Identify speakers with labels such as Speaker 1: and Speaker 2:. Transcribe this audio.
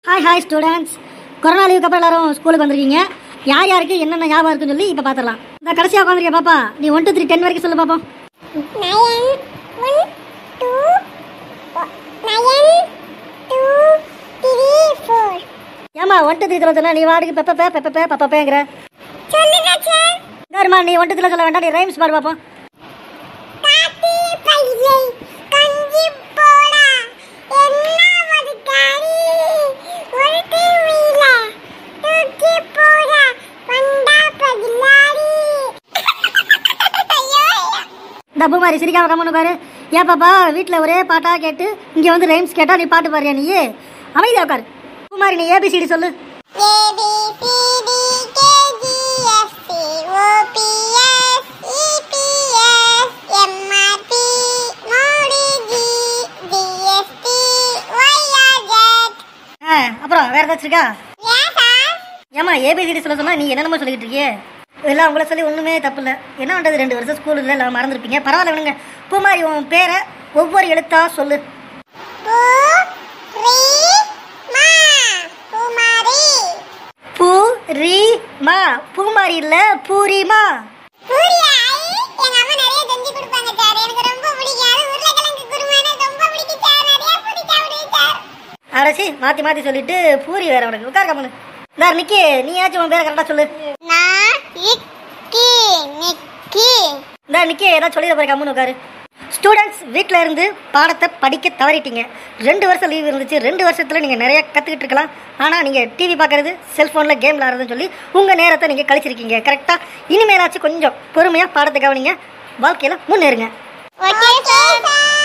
Speaker 1: hi hi students corona லீவுக்கு அப்புறம் எல்லாரும் ஸ்கூலுக்கு வந்திருக்கீங்க யார் யாருக்கு என்னென்ன ஞாபகம் இருக்குன்னு சொல்லி இப்போ பார்த்துடலாம் இந்த கடைசியாக உட்காந்துருக்கேன் பாப்பா நீ ஒன் டூ த்ரீ டென் வரைக்கும் சொல்லு பாப்போம்
Speaker 2: nine one two nine two three four
Speaker 1: ஏமா ஒன் டூ த்ரீ சொல்ல சொன்னா நீ வாடுக்கு பெப்பப்பே பெப்பப்பே பப்பப்பேங்கிற
Speaker 2: சொல்லுங்க சார்
Speaker 1: சரிம்மா நீ ஒன் டூ த்ரீ சொல்ல வேண்டாம் நீ ரைம்ஸ் பாடு பார்ப்போம்
Speaker 2: காட்டி பையை கஞ்சி போடா என்ன ஒரு காரி ஒரு திருவிழ தூக்கி போடா வந்தா பதிலாரி ஐயோ
Speaker 1: இந்த பூமாரி சிரிக்காம கம்மனு பாரு ஏன் பாப்பா வீட்டில் ஒரே பாட்டா கேட்டு இங்கே வந்து ரைம்ஸ் கேட்டா நீ பாட்டு பாடுறியா நீ அமைதியா உட்காரு பூமாரி நீ ஏபிசிடி சொல்லு
Speaker 2: A B C D K G F C O P S E P S M R T Modi G D S T Y R Z
Speaker 1: ஆ அப்புறம் வேற ஏதாச்சும் இருக்கா
Speaker 2: ஏன் சார்
Speaker 1: ஏமா ஏபிசிடி சொல்ல சொன்னா நீ என்னென்னமோ சொல்லிட்டு இருக்கியே இதெல்லாம் உங்களை சொல்லி ஒன்றுமே தப்பு இல்லை என்ன பண்ணுறது ரெண்டு வருஷம் ஸ்கூலில் எல்லாம் மறந்துருப்பீங்க பரவாயில்ல விடுங்க பூமாரி உன் பேரை ஒவ்வொரு எழுத்தா சொல்லு
Speaker 2: பூ ரீ மா பூமாரி
Speaker 1: பூ ரீ மா பூமாரி இல்லை பூரிமா
Speaker 2: பூரியா எங்க அம்மா நிறைய செஞ்சு கொடுப்பாங்க சார் எனக்கு ரொம்ப பிடிக்கும் அது உருளைக்கிழங்கு குருமானா ரொம்ப பிடிக்கும் சார் நிறைய பூரி சாப்பிடுவேன் சார்
Speaker 1: அடைச்சி மாற்றி மாற்றி சொல்லிட்டு பூரி வேற உனக்கு உட்கார் கம்மனு இந்த நிக்கி நீயாச்சும் உன் பேரை கரெக்டாக சொல்லு
Speaker 2: நான் இக்கி நிக்கி
Speaker 1: இந்த நிக்கி ஏதாவது சொல்லிட போய் கம்முன்னு உட்காரு ஸ்டூடெண்ட்ஸ் வீட்டில் இருந்து பாடத்தை படிக்க தவறிட்டீங்க ரெண்டு வருஷம் லீவ் இருந்துச்சு ரெண்டு வருஷத்தில் நீங்கள் நிறைய கற்றுக்கிட்டு இருக்கலாம் ஆனால் நீங்கள் டிவி பார்க்குறது செல்ஃபோனில் கேம் விளாட்றதுன்னு சொல்லி உங்கள் நேரத்தை நீங்கள் கழிச்சிருக்கீங்க கரெக்டாக இனிமேலாச்சும் கொஞ்சம் பொறுமையாக பாடத்தை கவனிங்க வாழ்க்கையில் முன்னேறுங்க
Speaker 2: ஓகே சார்